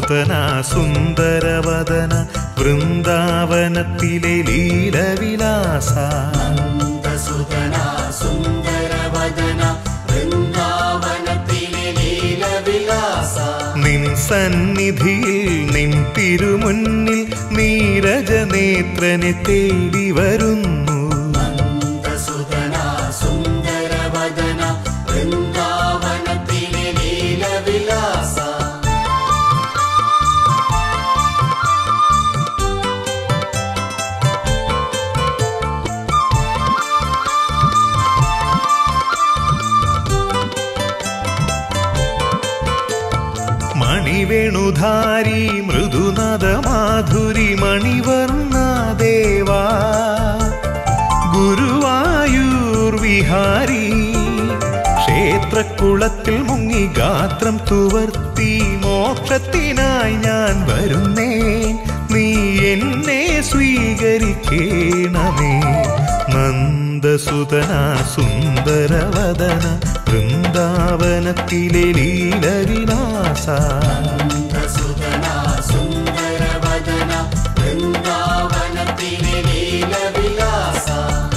നൂതന സുന്ദരവദന വൃന്ദാവനത്തിലെ ലീലവിലാസ സുതന സുന്ദരവദന വൃന്ദാവനത്തിലെ ലീലവിലാസ നിൻ സന്നിധിയിൽ നിൻ തിരുമുന്നിൽ നീരജനേത്രനെ തേടി വരുന്നു സുതന സുന്ദരവദന വൃന്ദാവനത്തിലെ ലീലവിലാസ മണിവേണുധാരി മൃദുനദ മാധുരി മണിവർണ്ണ ദേവാ ഗുരുവായൂർ വിഹാരി ക്ഷേത്രക്കുളത്തിൽ മുങ്ങി ഗാത്രം തുവർത്തി മോക്ഷത്തിനായി ഞാൻ വരുന്നേ നീ എന്നെ സ്വീകരിക്കേണമേ നന്ദസുതന സുന്ദരവദന വൃന്ദാവനത്തിലെ ലീലവിലാസ സുതന സുന്ദരവദന വൃന്ദാവനത്തിലെ ലീലവിലാസ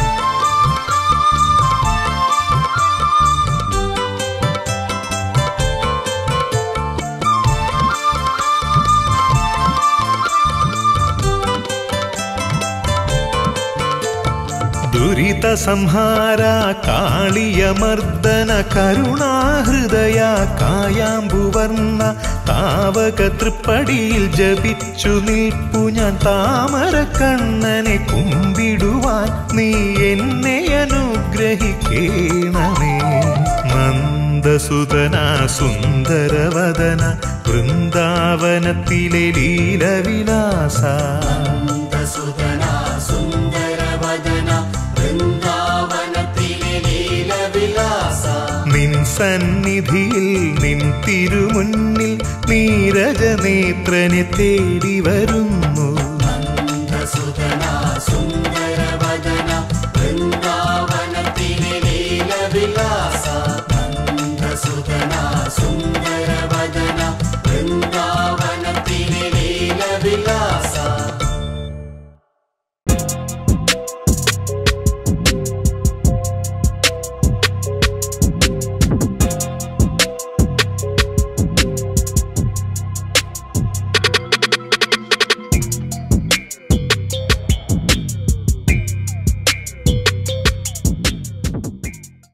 ദുരിത സംഹാര കാളിയമർദ്ദന കരുണാഹൃദയ കായാമ്പുവർണ്ണ താവക തൃപ്പടിയിൽ ജപിച്ചു നിൽപ്പു ഞാൻ താമര കണ്ണനെ കുമ്പിടുവാൻ നീ എന്നെ അനുഗ്രഹിക്കേണമേ നന്ദസുതന സുന്ദരവദന വൃന്ദാവനത്തിലെ ലീലവിലാസ സുതന സുന്ദരവദന വൃന്ദാവനത്തിലെ ലീലവിലാസ നിൻ സന്നിധിയിൽ നിൻ തിരുമുന്നിൽ നീരജനേത്രനെ തേടി വരുന്നു